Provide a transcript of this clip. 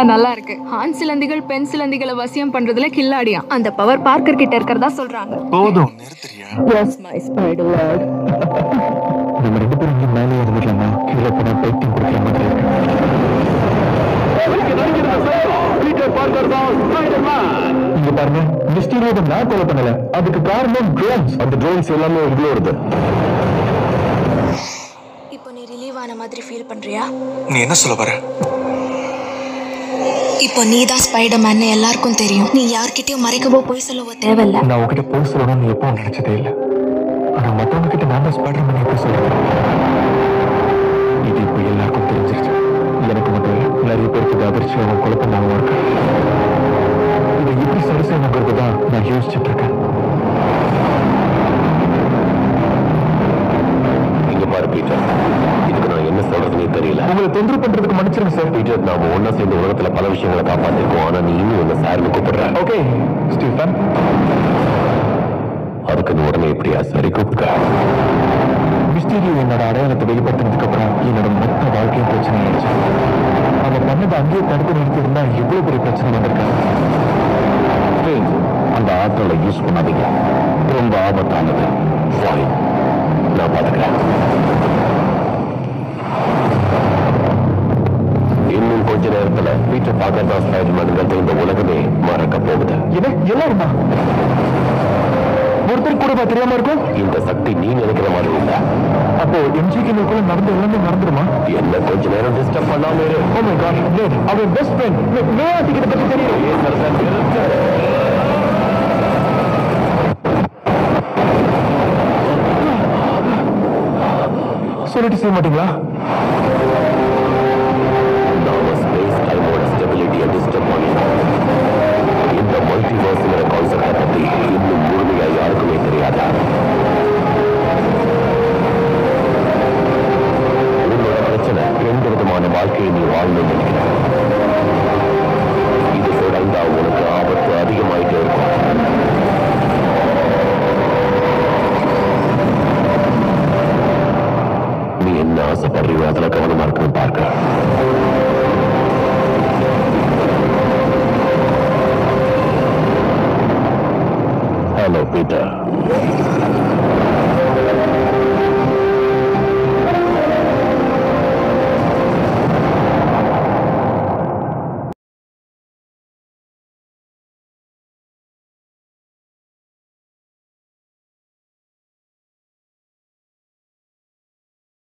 நல்லா இருக்கு ஆண் சிலந்திகள் பெண் சிலந்திகளை வசியம் பண்றதுல கில்லாடியா அந்த பவர் பார்க்கர் கிட்ட இருக்கிறதா சொல்றாங்க போதும் நிறுத்துறியா எஸ் மை ஸ்பைடர் லார்ட் நம்ம ரெண்டு பேரும் இங்கே மேலே இருந்துடலாமா கீழே போனால் பைத்தியம் கொடுக்குற மாதிரி இருக்கு இங்க பாருங்க மிஸ்டீரியோட நான் கொலை பண்ணல அதுக்கு காரணம் ட்ரோன்ஸ் அந்த ட்ரோன்ஸ் எல்லாமே உங்களோடது இப்போ நீ ரிலீவ் ஆன மாதிரி ஃபீல் பண்றியா நீ என்ன சொல்ல வர இப்போ நீ தான் ஸ்பைடர்மேன் எல்லாருக்கும் தெரியும் நீ யார்கிட்டயும் மறைக்கவோ போய் சொல்லவோ தேவையில்ல நான் உங்ககிட்ட போய் சொல்லணும்னு எப்பவும் நினைச்சதே இல்லை ஆனா மத்தவங்க கிட்ட நான் தான் ஸ்பைடர் பண்ணி எப்படி சொல்றேன் இது இப்போ எல்லாருக்கும் தெரிஞ்சிருச்சு எனக்கு மட்டும் இல்லை நிறைய பேருக்கு இது அதிர்ச்சியாகவும் குழப்பமாகவும் இருக்கு இதை எப்படி சரி செய்யணுங்கிறது தான் நான் யோசிச்சுட்டு இருக்கேன் இங்க பாரு பீட்டர் இதுக்கு நான் என்ன சொல்றதுனே தெரியல உங்களை தொந்தரவு பண்றதுக்கு மன்னிச்சிருங்க சார் பீட்டர் நாம ஒன்னா சேர்ந்து உலகத்துல பல விஷயங்களை காப்பாத்திருக்கோம் ஆனா நீ இன்னும் என்ன சார்னு கூப்பிடுற ஓகே ஸ்டீஃபன் அதுக்கு நீ உடனே எப்படியா சரி கூப்பிடுற மிஸ்டீரியோ என்னோட அடையாளத்தை வெளிப்படுத்தினதுக்கு அப்புறம் என்னோட மொத்த வாழ்க்கையும் பிரச்சனை ஆயிடுச்சு அவன் பண்ணதை அங்கேயே தடுத்து நிறுத்தியிருந்தா எவ்வளவு பெரிய பிரச்சனை வந்திருக்காரு Strange. அந்த ஆற்றலை யூஸ் பண்ணாதீங்க ரொம்ப ஆபத்தானது Fine. நான் பாத்துக்கிறேன் இன்னும் கொஞ்ச நேரத்துல பீட்டர் பார்க்கர் தான் ஸ்பைடர்மேனுங்கிறது இந்த உலகமே மறக்க போகுது என்ன எல்லாருமா ஒருத்தர் கூட தெரியாம இருக்கும் இந்த சக்தி நீ நினைக்கிற மாதிரி இல்ல அப்போ எம்ஜிக்கு குள்ள நடந்த எல்லாமே மறந்துடுமா என்ன கொஞ்ச நேரம் டிஸ்டர்ப் பண்ணாம இரு ஓ மை காட் டேட் அவன் பெஸ்ட் ஃப்ரெண்ட் மேயாட்டிக்கு இதை பத்தி தெரியும் பேசுறத நிறுத்து. சொல்லிட்டு செய்ய மாட்டீங்களா நாம ஸ்பேஸ் டைமோட ஸ்டெபிலிட்டியை டிஸ்டர்ப் பண்ணிட்டோம் இந்த மல்டிவர்ஸ்ங்கிற கான்செப்டை பத்தி இன்னும் முழுமையா யாருக்குமே தெரியாதா உன்னோட பிரச்சனை ரெண்டு விதமான வாழ்க்கையை நீ வாழணும்னு நினைக்கிற இது தொடர்ந்தா உனக்கு ஆபத்து அதிகமாயிட்டே இருக்கும் நீ என்ன ஆசைப்படுறியோ அதுல கவனமா இருக்கணும் பார்க்க ஹலோ பீட்டர்